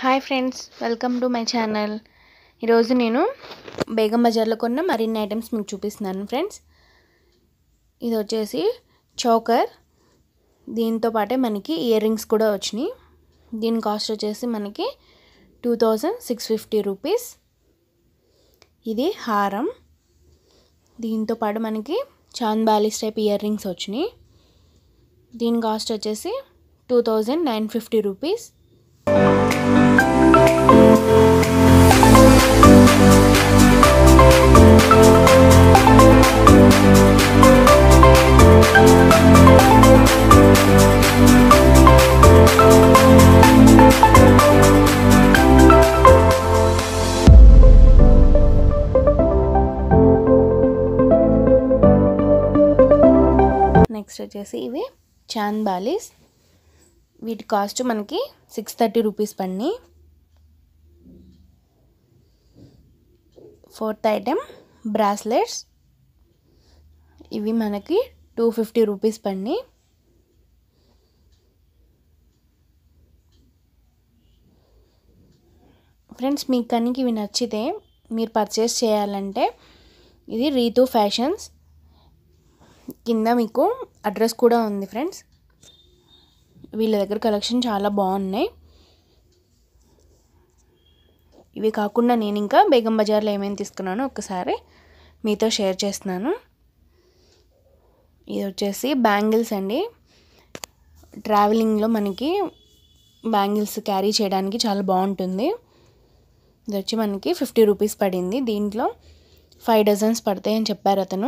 hi friends welcome to my channel ఈరోజు నేను బేగం బజార్లో కొన్న మరిన్ని ఐటమ్స్ మీకు చూపిస్తున్నాను ఫ్రెండ్స్ ఇది వచ్చేసి చోకర్ దీంతో పాటే మనకి ఇయర్ రింగ్స్ కూడా వచ్చినాయి దీని కాస్ట్ వచ్చేసి మనకి two thousand six fifty rupees ఇది హారం దీంతో పాటు మనకి చాంద్ బాలీస్ టైప్ ఇయర్ రింగ్స్ వచ్చినాయి దీని కాస్ట్ వచ్చేసి two thousand nine fifty rupees next వచ్చేసి ఇవి చాంద్ బాలీస్ వీటి కాస్ట్ మనకి సిక్స్ థర్టీ రూపీస్ పడినాయి ఫోర్త్ ఐటెం బ్రాస్లెట్స్ ఇవి మనకి టూ ఫిఫ్టీ రూపీస్ పడినాయి ఫ్రెండ్స్ మీకు కనుక ఇవి నచ్చితే మీరు పర్చేస్ చేయాలంటే ఇది రీతు ఫ్యాషన్స్ కింద మీకు అడ్రస్ కూడా ఉంది ఫ్రెండ్స్ వీళ్ళ దగ్గర కలెక్షన్ చాలా బాగున్నాయి ఇవి కాకుండా నేను ఇంకా బేగం బజార్లో ఏమేమి తీసుకున్నానో ఒకసారి మీతో షేర్ చేస్తున్నాను ఇది వచ్చేసి బ్యాంగిల్స్ అండి ట్రావెలింగ్లో మనకి బ్యాంగిల్స్ క్యారీ చేయడానికి చాలా బాగుంటుంది ఇది వచ్చి మనకి ఫిఫ్టీ రూపీస్ పడింది దీంట్లో ఫైవ్ డజన్స్ పడతాయని చెప్పారు అతను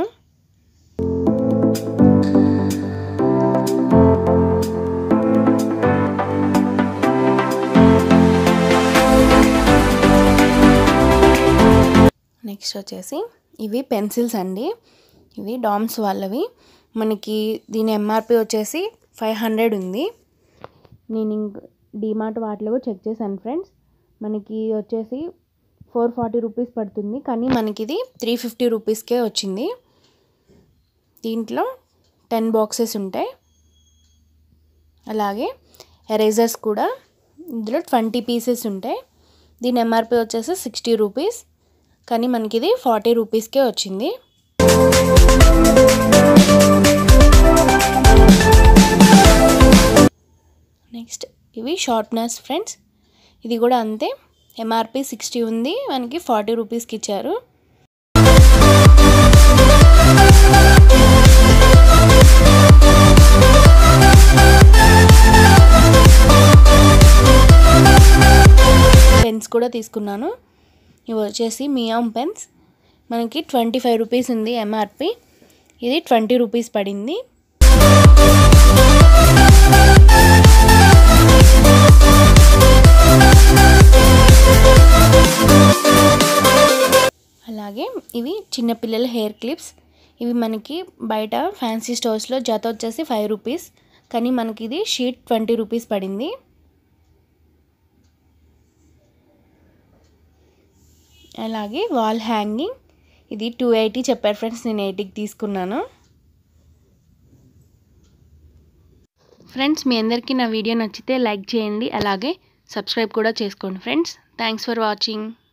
నెక్స్ట్ వచ్చేసి ఇవి పెన్సిల్స్ అండి ఇవి డామ్స్ వాళ్ళవి మనకి దీని ఎంఆర్పి వచ్చేసి ఫైవ్ హండ్రెడ్ ఉంది నేను ఇంక డిమార్ట్ వాటిలో కూడా చెక్ చేశాను ఫ్రెండ్స్ మనకి వచ్చేసి ఫోర్ ఫార్టీ రూపీస్ పడుతుంది కానీ మనకి ఇది త్రీ ఫిఫ్టీ రూపీస్కే వచ్చింది దీంట్లో టెన్ బాక్సెస్ ఉంటాయి అలాగే ఎరేజర్స్ కూడా ఇందులో ట్వంటీ పీసెస్ ఉంటాయి దీని ఎంఆర్పి వచ్చేసి సిక్స్టీ రూపీస్ కానీ మనకి ఇది ఫార్టీ రూపీస్కే వచ్చింది నెక్స్ట్ ఇవి షార్ప్నర్స్ ఫ్రెండ్స్ ఇది కూడా అంతే ఎంఆర్పి సిక్స్టీ ఉంది మనకి ఫార్టీ రూపీస్కి ఇచ్చారు పెన్స్ కూడా తీసుకున్నాను ఇవి వచ్చేసి మియామ్ పెన్స్ మనకి ట్వంటీ ఫైవ్ రూపీస్ ఉంది ఎంఆర్పి ఇది ట్వంటీ రూపీస్ పడింది అలాగే ఇవి చిన్నపిల్లల హెయిర్ క్లిప్స్ ఇవి మనకి బయట ఫ్యాన్సీ స్టోర్స్లో జత వచ్చేసి ఫైవ్ రూపీస్ కానీ మనకి ఇది షీట్ ట్వంటీ రూపీస్ పడింది అలాగే వాల్ హ్యాంగింగ్ ఇది టూ ఎయిటీ చెప్పారు ఫ్రెండ్స్ నేను ఎయిటీకి తీసుకున్నాను ఫ్రెండ్స్ మీ అందరికీ నా వీడియో నచ్చితే లైక్ చేయండి అలాగే సబ్స్క్రైబ్ కూడా చేసుకోండి ఫ్రెండ్స్ థ్యాంక్స్ ఫర్ వాచింగ్